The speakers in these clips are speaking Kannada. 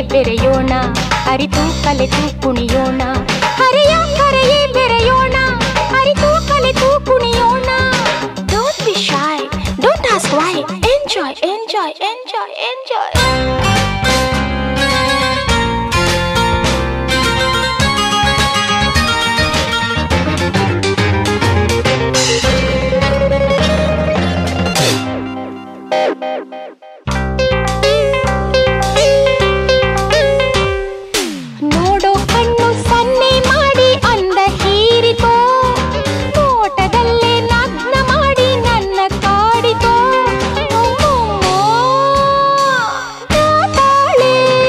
ಬೆರೆಯೋಣ ಅರಿತು ಕಲೆತು ಕುಣಿಯೋಣ ಹರೆಯ ಕರೆಯೇ ಬೆರೆಯೋಣ ಅರಿತು ಕಲೆತು ಕುಣಿಯೋಣ don't be shy don't ask why enjoy enjoy enjoy enjoy ನೋಡೋ ಕಣ್ಣು ಸನ್ನೆ ಮಾಡಿ ಅಂದ ಹೀರಿತೋ ನೋಟದಲ್ಲೇ ನಗ್ನ ಮಾಡಿ ನನ್ನ ಕಾಡಿತೋ ಅಮ್ಮಮ್ಮೋ, ತಾತಾಳೆ.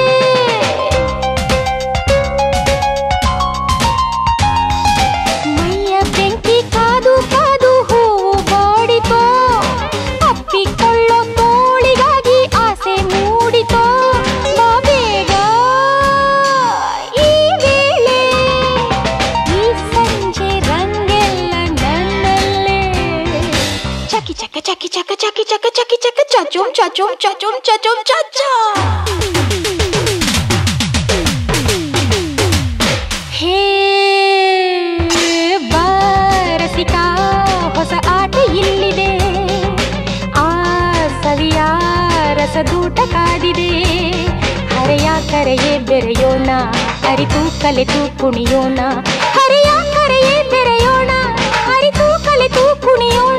ಮೈಯ ಬೆಂಕಿ ಕಾದು ಕಾದು ಹೂವು ಬಾಡಿತೋ ಅಪ್ಪಿಕೊಳ್ಳೋ ತೋಳಿಗಾಗಿ ಆಸೆ ಮೂಡಿತೋ ಬಾ ಬೇಗ ಈ ವೇಳೆ ಈ ಸಂಜೆ ರಂಗೆಲ್ಲ ನನ್ನಲ್ಲೇ ಚಕಿ ಚಕ ಚಕಿ ಚಕ ಚಕಿ ಚಕ ಚಕಿ ಚಕ ಚಚುಂ ಚಚುಂ ಚಚುಂ ಚಚುಂ ಚಚ ಹೇ ಬಾರಸಿಕ ಹೊಸ ಆಟ ಇಲ್ಲಿದೆ ಆ ಸವಿಯ ರಸದೂಟ ಕಾದಿದೆ ಹರೆಯ ಕರೆಯೇ ಬೆರೆಯೋಣ ಅರಿತು ಕಲೆತು ಕುಣಿಯೋಣ ಹರೆಯ ಕರೆಯೇ ಬೆರೆಯೋಣ ಅರಿತು ಕಲೆತು ಕುಣಿಯೋಣ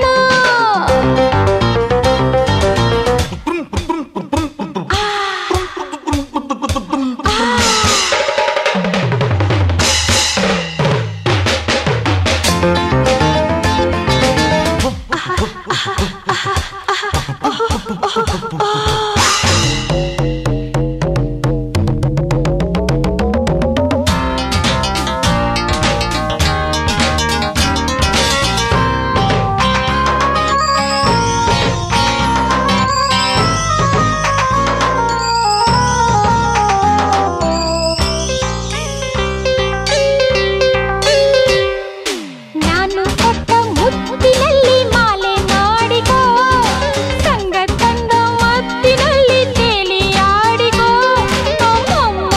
ನಾನು ಕೊಟ್ಟ ಮುತ್ತಿನಲ್ಲಿ ಮಾಲೆ ಮಾಡಿಕೋ ಸಂಗ ತಂದ ಮತ್ತಿನಲ್ಲಿ ತೇಲಿಯಾಡಿಕೋ ಅಮ್ಮಮ್ಮ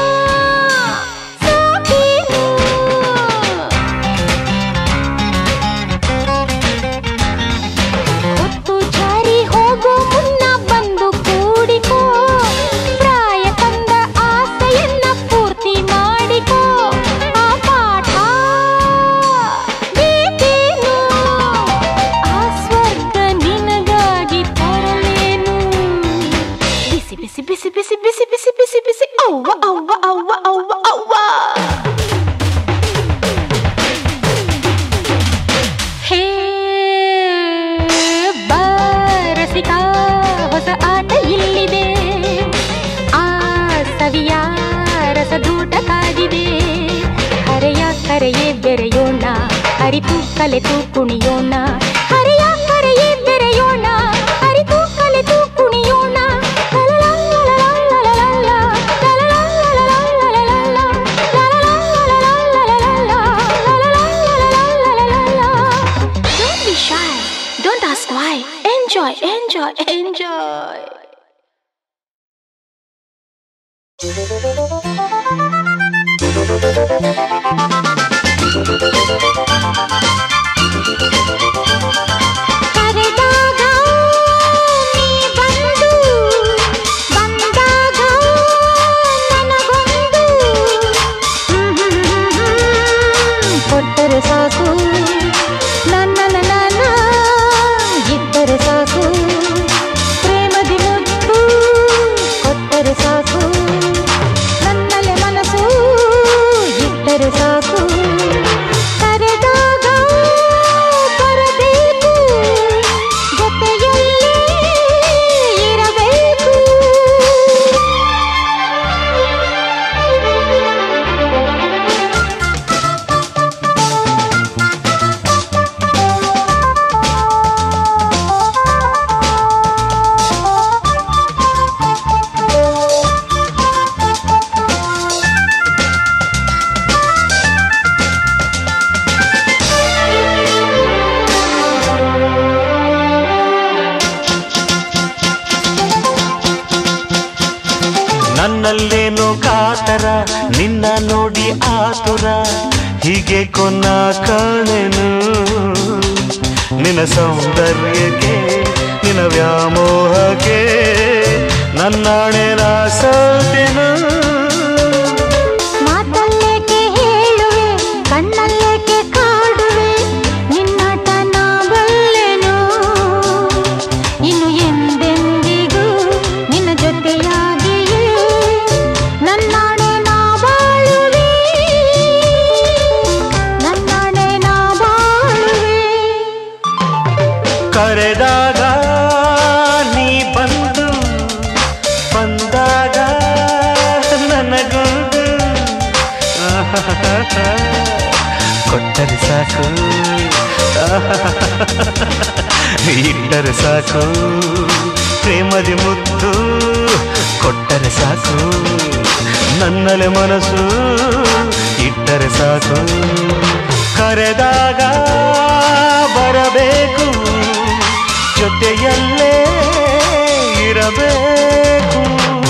ಸಾಕೇನು ಹೊತ್ತು ಜಾರಿ ಹೋಗೋ ಮುನ್ನ ಬಂದು ಕೂಡಿಕೋ ಪ್ರಾಯ ತಂದ ಆಸೆಯನ್ನ ಪೂರ್ತಿ ಮಾಡಿಕೋ ಆ ಪಾಠ ಬೇಕೇನು ಆ ಸ್ವರ್ಗ ನಿನಗಾಗಿ ತರಲೇನು ಬಿಸಿ ಬಿಸಿ ಬಿಸಿ ಬಿಸಿ ಬಿಸಿ ಬಿಸಿ ಬಿಸಿ ಬಿಸಿ ಅವ್ವ ಅವ್ವ ಅವ್ವ ಅವ್ವ ಅವ್ವ ಹೇ ಬಾರಸಿಕ ಹೊಸ ಆಟ ಇಲ್ಲಿದೆ ಆ ಸವಿಯ ರಸದೂಟ ಕಾದಿದೆ ಹರೆಯ ಕರೆಯೇ ಬೆರೆಯೋಣ ಅರಿತು ಕಲೆತು ಕುಣಿಯೋಣ ಹರೆಯ ಕರೆಯೇ ಬೆರೆಯೋಣ ಅರಿತು ಕಲೆತು ಕುಣಿಯೋಣ Don't be shy. Don't ask why. Enjoy, enjoy, enjoy. ಕರೆದಾಗ ನೀ ಬಂದು ಬಂದಾಗ ನನಗೊಂದು ಕೊಟ್ಟರೆ ಸಾಕು ನನ್ನ ನನ್ನ ಇದ್ದರೆ ಸಾಕು ಪ್ರೇಮದಿ ಮುದ್ದು ಕೊಟ್ಟರೆ ಸಾಕು ನನ್ನಲೆ ಮನಸ್ಸು ಇಟ್ಟರೆ ಸಾಕು ನನ್ನಲ್ಲೇನೋ ಕಾತರ ನಿನ್ನ ನೋಡಿ ಆತುರ ಹೀಗೆ ಕೊನ್ನ ಕಾಣೆನು ನಿನ್ನ ಸೌಂದರ್ಯಕ್ಕೆ ನಿನ್ನ ವ್ಯಾಮೋಹಕ್ಕೆ ನನ್ನಾಣೆನ ಸೋತೆನು ಮಾತಲ್ಲೇಕೆ ಹೇಳುವೆ ಕಣ್ಣಲ್ಲೇಕೆ ಕಾಡುವೆ ನಿನ್ನಾಟ ನಾ ಬಲ್ಲೆನು ಇನ್ನು ಎಂದೆಂದಿಗೂ ನಿನ್ನ ಜೊತೆಯಾಗಿಯೇ ನನ್ನಾಣೆ ನಾ ಬಾಳುವೆ ನನ್ನಾಣೆ ನಾ ಬಾಳುವೆ ಕರೆದಾಗ ನೀ ಬಂದು ಬಂದಾಗ ನನಗೊಂದು ಕೊಟ್ಟರೆ ಸಾಕು ಇಟ್ಟರೆ ಸಾಕು ಪ್ರೇಮದಿ ಮುದ್ದು ಕೊಟ್ಟರೆ ಸಾಕು ನನ್ನಲೆ ಮನಸ್ಸು ಇಟ್ಟರೆ ಸಾಕು ಕರೆದಾಗ ಬರಬೇಕು ಜೊತೆಯಲ್ಲೇ ಇರಬೇಕು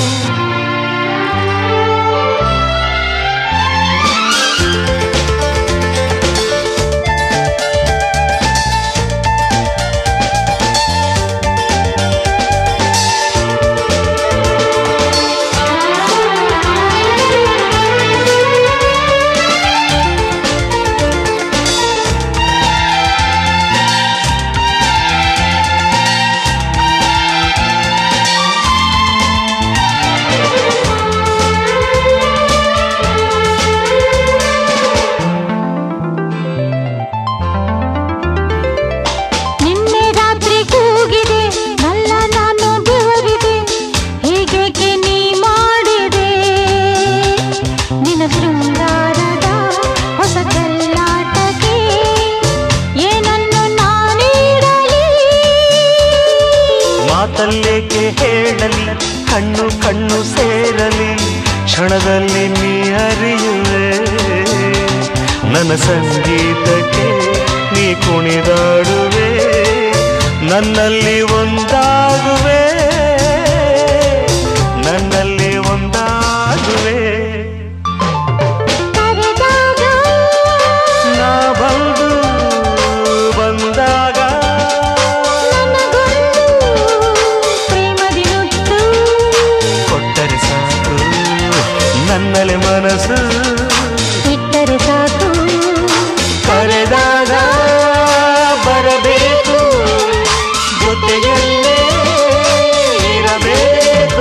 ನಿನ್ನೆ ರಾತ್ರಿ ಕೂಗಿದೆ ನಲ್ಲ ನಾನು ಬೆವರಿದೆ ಹೀಗೇಕೆ ನೀ ಮಾಡಿದೆ ನಿನ್ನ ಶೃಂಗಾರದ ಹೊಸ ಕಲ್ಲಾಟಕ್ಕೆ ಏನನ್ನು ನಾನೀಡಲಿ ಮಾತಲ್ಲೇಕೆ ಹೇಳಲಿ ಕಣ್ಣು ಕಣ್ಣು ಸೇರಲಿ ಕ್ಷಣದಲ್ಲಿ ನೀ ಅರಿಯುವೆ ನನ್ನ ಸಂಗೀತಕ್ಕೆ ನೀ ಕುಣಿದಾಡುವೆ ನನ್ನಲ್ಲಿ ಒಂದಾಗುವೆ ನನ್ನಲ್ಲಿ ಒಂದಾಗುವೆ ಕರೆದಾಗ ನಾ ಬಂದು ಬಂದಾಗ ನನಗೊಂದು ಪ್ರೇಮದಿ ನುಟ್ಟು ಕೊಟ್ಟರೆ ಸಾಕು ನನ್ನಲೆ ಮನಸ್ಸು ಇಟ್ಟರೆ ಸಾಕು ಕರೆದಾಗ ಬರಬೇಕು ಜೊತೆಯಲ್ಲೇ ಇರಬೇಕು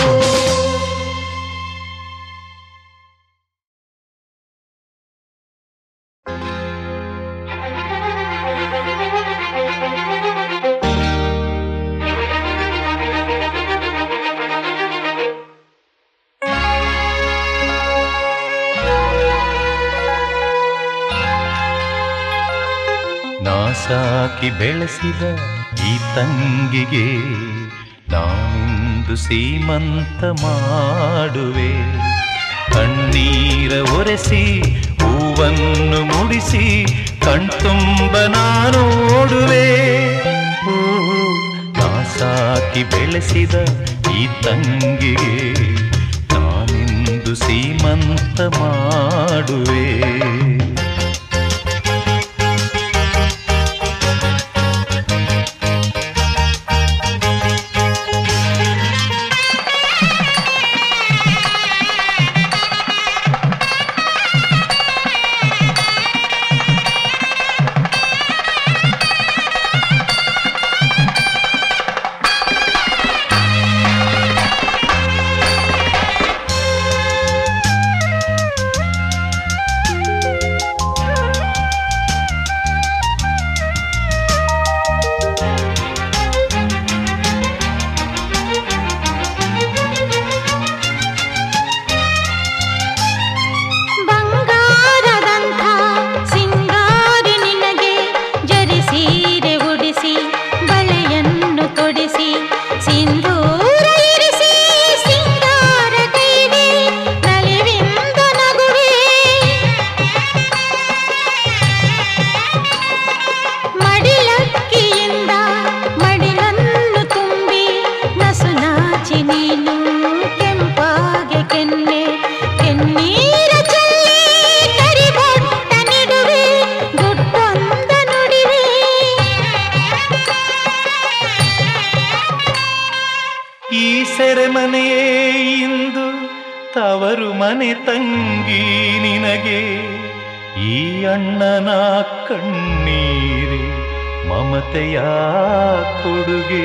ನಾ ಸಾಕಿ ಬೆಳೆಸಿದ ಈ ತಂಗಿಗೆ ನಾನಿಂದು ಸೀಮಂತ ಮಾಡುವೆ ಕಣ್ಣೀರ ಒರೆಸಿ ಹೂವನ್ನು ಮುಡಿಸಿ ಕಣ್ತುಂಬ ನಾನು ನೋಡುವೆ ಓ, ನಾ ಸಾಕಿ ಬೆಳೆಸಿದ ಈ ತಂಗಿಗೆ ನಾನಿಂದು ಸೀಮಂತ ಮಾಡುವೆ ತವರು ಮನೆ ತಂಗಿ ನಿನಗೆ ಈ ಅಣ್ಣನ ಕಣ್ಣೀರೆ ಮಮತೆಯ ಕೊಡುಗೆ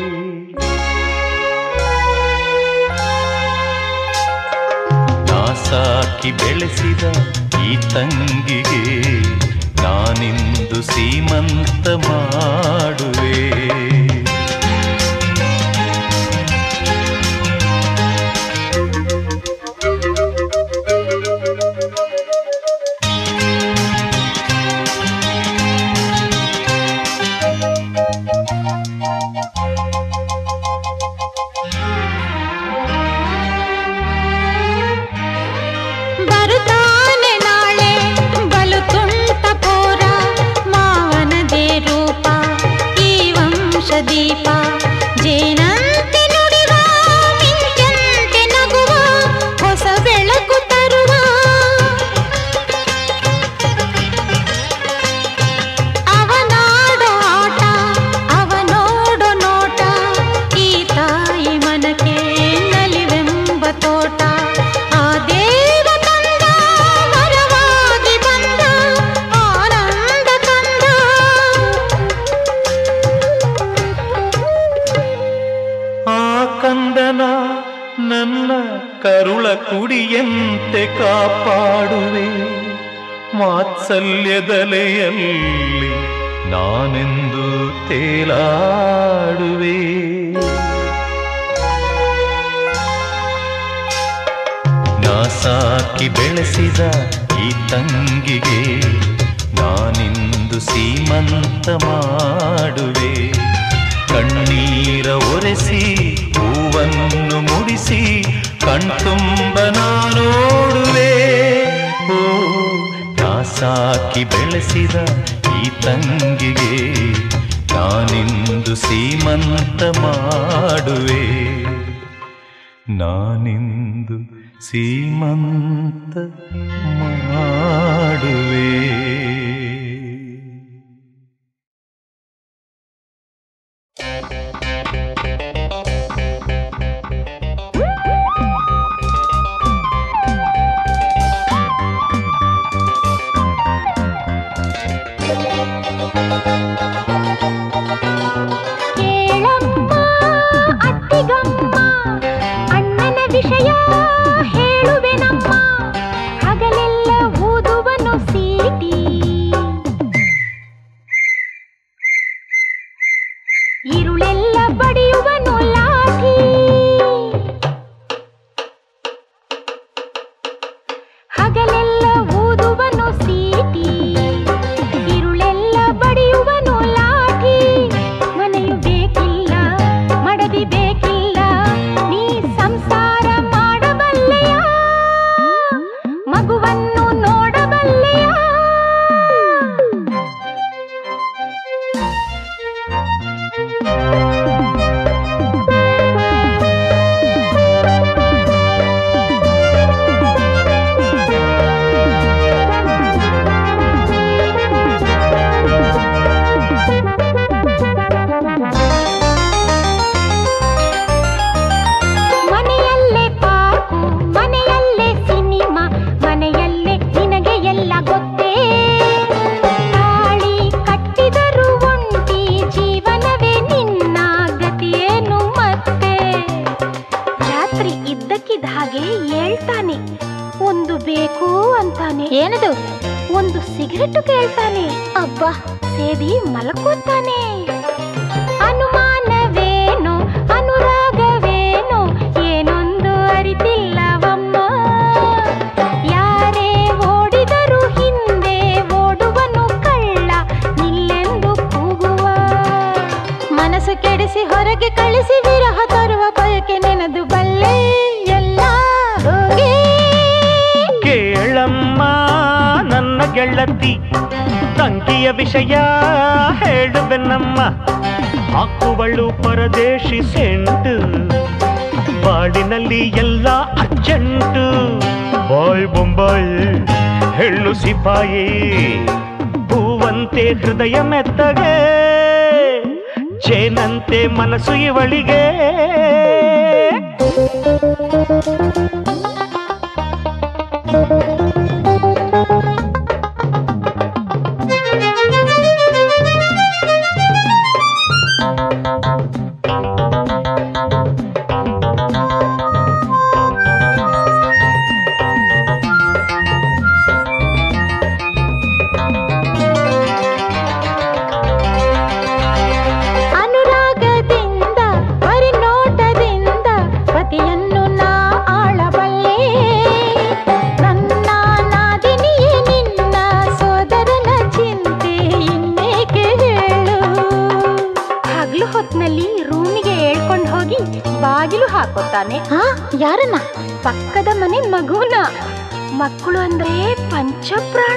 ನಾ ಸಾಕಿ ಬೆಳೆಸಿದ ಈ ತಂಗಿಗೆ ನಾನಿಂದು ಸೀಮಂತ ಮಾಡುವೆ ಬರುತ್ತಾನೆ ನಾಳೆ ಬಲು ತುಂಟ ಪೋರ ಮಾವನದೇ ರೂಪ ಈ ವಂಶ ದೀಪ ಜೇನಂತೆ ನುಡಿವ ಮಿಂಚಂತೆ ನಗುವ ಹೊಸ ಬೆಳಕು ತರುವ ಅವನಾಡೋ ಆಟ ಅವನೋಡೋ ನೋಟ ಈ ತಾಯಿ ಮನಕ್ಕೆ ನಲಿವೆಂಬ ತೋಟ ಆ ದೇವ ತಂದ ವರವಾಗಿ ಬಂದ ಆನಂದ ತಂದ ಆ ಕಂದನ ನನ್ನ ಕರುಳ ಕುಡಿಯಂತೆ ಕಾಪಾಡುವೆ ವಾತ್ಸಲ್ಯದಲೆಯಲ್ಲಿ ನಾನೆಂದು ತೇಲಾಡುವೆ ನಾ ಸಾಕಿ ಬೆಳೆಸಿದ ಈ ತಂಗಿಗೆ ನಾನಿಂದು ಸೀಮಂತ ಮಾಡುವೆ ಕಣ್ಣೀರ ಒರೆಸಿ ಹೂವನ್ನು ಮುಡಿಸಿ ಕಣ್ತುಂಬ ನೋಡುವೆ ಓ ನಾ ಸಾಕಿ ಬೆಳೆಸಿದ ಈ ತಂಗಿಗೆ ನಾನಿಂದು ಸೀಮಂತ ಮಾಡುವೆ ನಾನಿಂದು ಸೀಮಂತ ಮಾಡುವೆ ಕೇಳಮ್ಮ ಅತ್ತಿಗಮ್ಮ ಅಣ್ಣನ ವಿಷಯ ಹೇಳುವೆನಮ್ಮ ಹಗಲೆಲ್ಲ ಊದುವನು ಸೀಟಿ ಇರುಳೆಲ್ಲ ಬಡಿಯುವನು ಲಾಠಿ ಹಗಲೆಲ್ಲ ಊದುವನು ಸೀಟಿ ಇರುಳೆಲ್ಲ ಬಡಿಯುವನು ಲಾಠಿ ಮನೆಯು ಬೇಕಿಲ್ಲ ಮಡದಿ ಬೇಕಿಲ್ಲ ನೀ ಸಂಸಾರ ಮಾಡಬಲ್ಲೆಯ ಮಗುವನ್ನು ನೋಡಬಲ್ಲೆಯ ಮನೆಯಲ್ಲೇ ಪಾರ್ಕು ಮನೆಯಲ್ಲೇ ಸಿನಿಮಾ ಮನೆಯಲ್ಲೇ ನಿನಗೆ ಎಲ್ಲ ಗೊತ್ತೇ ತಾಳಿ ಕಟ್ಟಿದರು ಒಂಟಿ ಜೀವನವೇ ನಿನ್ನ ಗತಿಯೇನು ಮತ್ತೆ ರಾತ್ರಿ ಇದ್ದಕ್ಕಿದ್ದ ಹಾಗೆ ಹೇಳ್ತಾನೆ ಒಂದು ಬೇಕು ಅಂತಾನೆ ಏನದು ಒಂದು ಸಿಗರೆಟ್ ಕೇಳ್ತಾನೆ ಅಬ್ಬಾ ಸೇದಿ ಮಲ್ಕೋತಾನೆ ಅನುಮಾನವೇನೋ ಅನುರಾಗವೇನೋ ಏನೊಂದು ಅರಿತಿಲ್ಲವಮ್ಮ ಯಾರೇ ಓಡಿದರೂ ಹಿಂದೆ ಓಡುವನು ಕಳ್ಳ ನಿಲ್ಲೆಂದು ಕೂಗುವ ಮನಸ್ಸು ಕೆಡಿಸಿ ಹೊರಗೆ ಕಳಿಸಿ ವಿರಹ ತರುವ ಬಯಕೆ ನೆನೆದು ಬಲ್ಲೆ ಎಲ್ಲ ಹೋಗಿ ಕೇಳಮ್ಮ ನನ್ನ ಗೆಳತಿ ತಂಗಿಯ ವಿಷಯ ಹೇಳುವೆನಮ್ಮ ಹಾಕುವಳು ಪರದೇಶಿ ಸೆಂಟು ಬಾಡಿನಲ್ಲಿ ಎಲ್ಲ ಅರ್ಜೆಂಟು ಬಾಯ್ ಬೊಂಬಾಯಿ ಹೆಳ್ಳು ಸಿಪಾಯಿ ಹೂವಂತೆ ಹೃದಯ ಮೆತ್ತಗೆ ಜೇನಂತೆ ಮನಸ್ಸು ಇವಳಿಗೆ ತಾನೆ ಹಾ ಯಾರನ್ನ ಪಕ್ಕದ ಮನೆ ಮಗುನ ಮಕ್ಕಳು ಅಂದ್ರೆ ಪಂಚಪ್ರಾಣ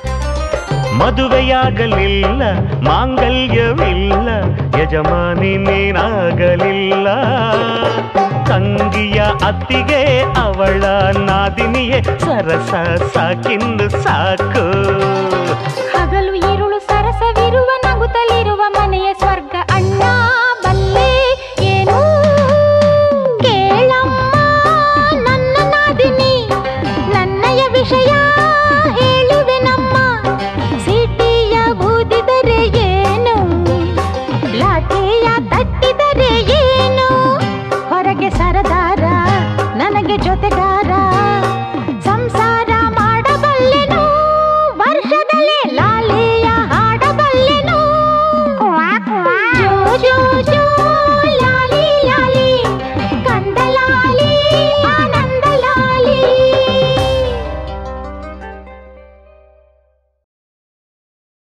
ಮದುವೆಯಾಗಲಿಲ್ಲ ಮಾಂಗಲ್ಯವಿಲ್ಲ ಯಜಮಾನಿ ನೀನಾಗಲಿಲ್ಲ ತಂಗಿಯ ಅತ್ತಿಗೆ ಅವಳ ನಾದಿನಿಯೇ ಸರಸ ಸಾಕಿನ್ನು ಸಾಕು ಹಗಲು ഇരുಳು ಸರಸವಿರುವ ನಗುತ್ತಲಿರುವ ಮನೆಯ ಸ್ವರ್ಗ